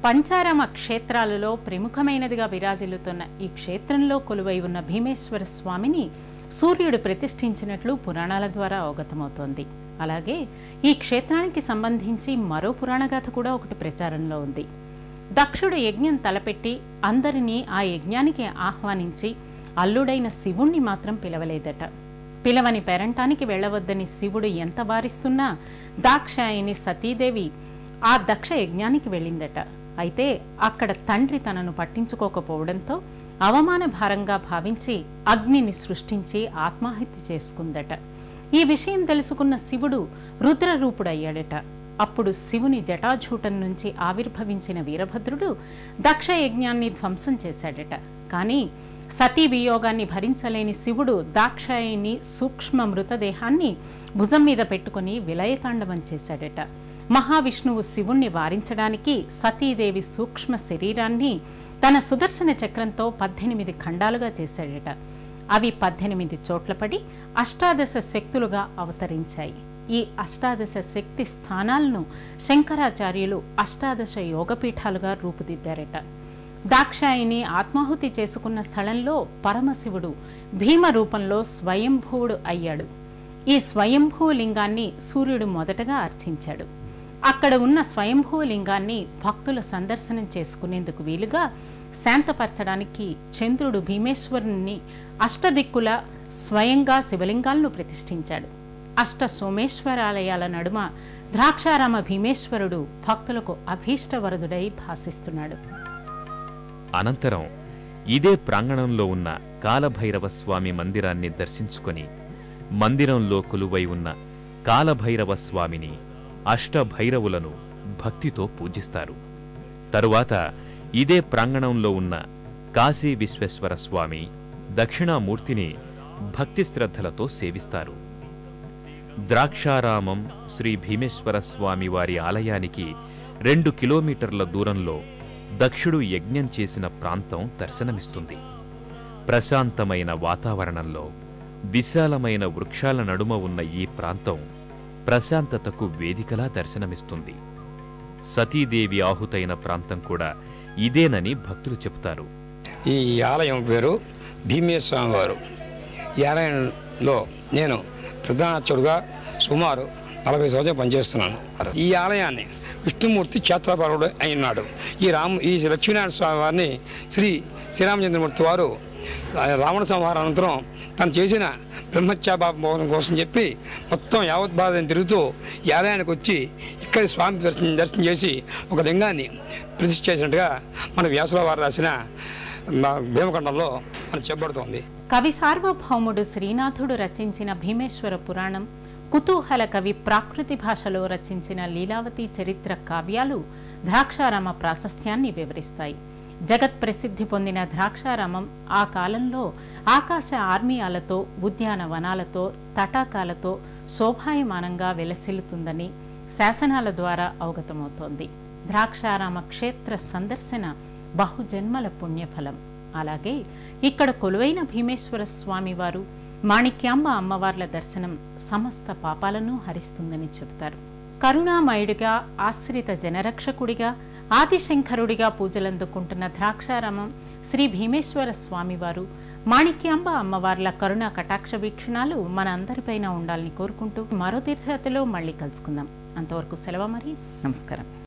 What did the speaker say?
పంచారామ క్షేత్రాలలో ప్రముఖమైనదిగా విరాజిల్లుతున్న ఈ క్షేత్రంలో కొలువై ఉన్న భీమేశ్వర స్వామిని సూర్యుడు ప్రతిష్ఠించినట్లు పురాణాల ద్వారా అవగతమవుతోంది అలాగే ఈ క్షేత్రానికి సంబంధించి మరో పురాణగాథ కూడా ఒకటి ప్రచారంలో ఉంది దక్షుడు యజ్ఞం తలపెట్టి అందరినీ ఆ యజ్ఞానికి ఆహ్వానించి అల్లుడైన శివుణ్ణి మాత్రం పిలవలేదట పిలవని పెరంటానికి వెళ్ళవద్దని శివుడు ఎంత వారిస్తున్నా దాక్షాయిని సతీదేవి ఆ దక్ష యజ్ఞానికి వెళ్ళిందట అయితే అక్కడ తండ్రి తనను పట్టించుకోకపోవడంతో అవమాన భారంగా భావించి అగ్నిని సృష్టించి ఆత్మాహత్య చేసుకుందట ఈ విషయం తెలుసుకున్న శివుడు రుద్రరూపుడయ్యాడట అప్పుడు శివుని జటాజూటం నుంచి ఆవిర్భవించిన వీరభద్రుడు దక్ష యజ్ఞాన్ని ధ్వంసం చేశాడట కానీ సతీ వియోగాన్ని భరించలేని శివుడు దాక్షాయిని సూక్ష్మ మృతదేహాన్ని భుజం మీద పెట్టుకుని విలయతాండవం చేశాడట మహావిష్ణువు శివుణ్ణి వారించడానికి సతీదేవి సూక్ష్మ శరీరాన్ని తన సుదర్శన చక్రంతో పద్దెనిమిది ఖండాలుగా చేశాడట అవి పద్దెనిమిది చోట్ల పడి అష్టాదశ శక్తులుగా అవతరించాయి ఈ అష్టాదశ శక్తి స్థానాలను శంకరాచార్యులు అష్టాదశ యోగపీఠాలుగా రూపుదిద్దారట దాక్షాయిని ఆత్మాహుతి చేసుకున్న స్థలంలో పరమశివుడు భీమ రూపంలో స్వయంభూవుడు అయ్యాడు ఈ స్వయంభూ లింగాన్ని సూర్యుడు మొదటగా అర్చించాడు అక్కడ ఉన్న స్వయంభూ లింగాన్ని భక్తుల సందర్శనం చేసుకునేందుకు వీలుగా శాంతపరచడానికి చంద్రుడు భీమేశ్వరుని అష్టదిక్కుల స్వయంగా శివలింగాలను ప్రతిష్ఠించాడు అష్ట సోమేశ్వరాలయాల నడుమ ద్రాక్షారామ భీమేశ్వరుడు భక్తులకు అభీష్టవరదుడై భాసిస్తున్నాడు అనంతరం ఇదే ప్రాంగణంలో ఉన్న కాలభైరవ స్వామి మందిరాన్ని దర్శించుకొని మందిరంలో కొలువై ఉన్న కాలభైరవ స్వామిని అష్టభైరవులను భక్తితో పూజిస్తారు తరువాత ఇదే ప్రాంగణంలో ఉన్న కాశీ విశ్వేశ్వర స్వామి దక్షిణామూర్తిని భక్తి శ్రద్ధలతో సేవిస్తారు ద్రాక్షారామం శ్రీ భీమేశ్వర స్వామి వారి ఆలయానికి రెండు కిలోమీటర్ల దూరంలో దక్షుడు యజ్ఞం చేసిన ప్రాంతం దర్శనమిస్తుంది ప్రశాంతమైన వాతావరణంలో విశాలమైన వృక్షాల నడుమ ఉన్న ఈ ప్రాంతం ప్రశాంతతకు వేదికలా దర్శనమిస్తుంది సతీదేవి ఆహుతైన ప్రాంతం కూడా ఇదేనని భక్తులు చెబుతారు ఈ ఆలయం పేరు భీమేశ్వర వారు ఈ ఆలయంలో నేను ప్రధానార్చుడుగా సుమారు నలభై సంవత్సరాలు పనిచేస్తున్నాను ఈ ఆలయాన్ని విష్ణుమూర్తి క్షేత్రపరుడు అయినాడు ఈ రాము ఈ లక్ష్మీనారాయణ స్వామి వారిని శ్రీ శ్రీరామచంద్రమూర్తి వారు ఆ రావణ సంహారం అనంతరం తను చేసిన బ్రహ్మత్యాభావం కోసం చెప్పి మొత్తం యావత్ భారతం తిరుగుతూ ఈ ఆలయానికి వచ్చి ఇక్కడ స్వామి దర్శనం దర్శనం చేసి ఒక లింగాన్ని ప్రతిష్ఠ చేసినట్టుగా మన వ్యాసుల వారు రాసిన మా భీమఖండంలో మనకు చెప్పబడుతోంది కవి సార్వభౌముడు శ్రీనాథుడు రచించిన భీమేశ్వర పురాణం కుతూహల కవి ప్రాకృతి భాషలో రచించిన లీలావతి చరిత్ర కావ్యాలు ద్రాక్షారామ ప్రాశస్త్యాన్ని వివరిస్తాయి జగత్ ప్రసిద్ధి పొందిన ద్రాక్షారామం ఆ కాలంలో ఆకాశ ఆర్మీయాలతో ఉద్యానవనాలతో తటాకాలతో శోభాయమానంగా వెలసిల్లుతుందని శాసనాల ద్వారా అవగతమవుతోంది ద్రాక్షారామ క్షేత్ర సందర్శన బహుజన్మల పుణ్యఫలం అలాగే ఇక్కడ కొలువైన భీమేశ్వర స్వామి వారు మాణిక్యాంబ అమ్మవార్ల దర్శనం సమస్త పాపాలను హరిస్తుందని చెబుతారు కరుణామయుడిగా ఆశ్రిత జనరక్షకుడిగా ఆదిశంకరుడిగా పూజలందుకుంటున్న ద్రాక్షారామం శ్రీ భీమేశ్వర స్వామివారు మాణిక్యాంబ అమ్మవార్ల కరుణ కటాక్ష వీక్షణాలు మన అందరిపైన ఉండాలని కోరుకుంటూ మరో తీర్థయాత్రలో మళ్ళీ కలుసుకుందాం అంతవరకు సెలవు మరి నమస్కారం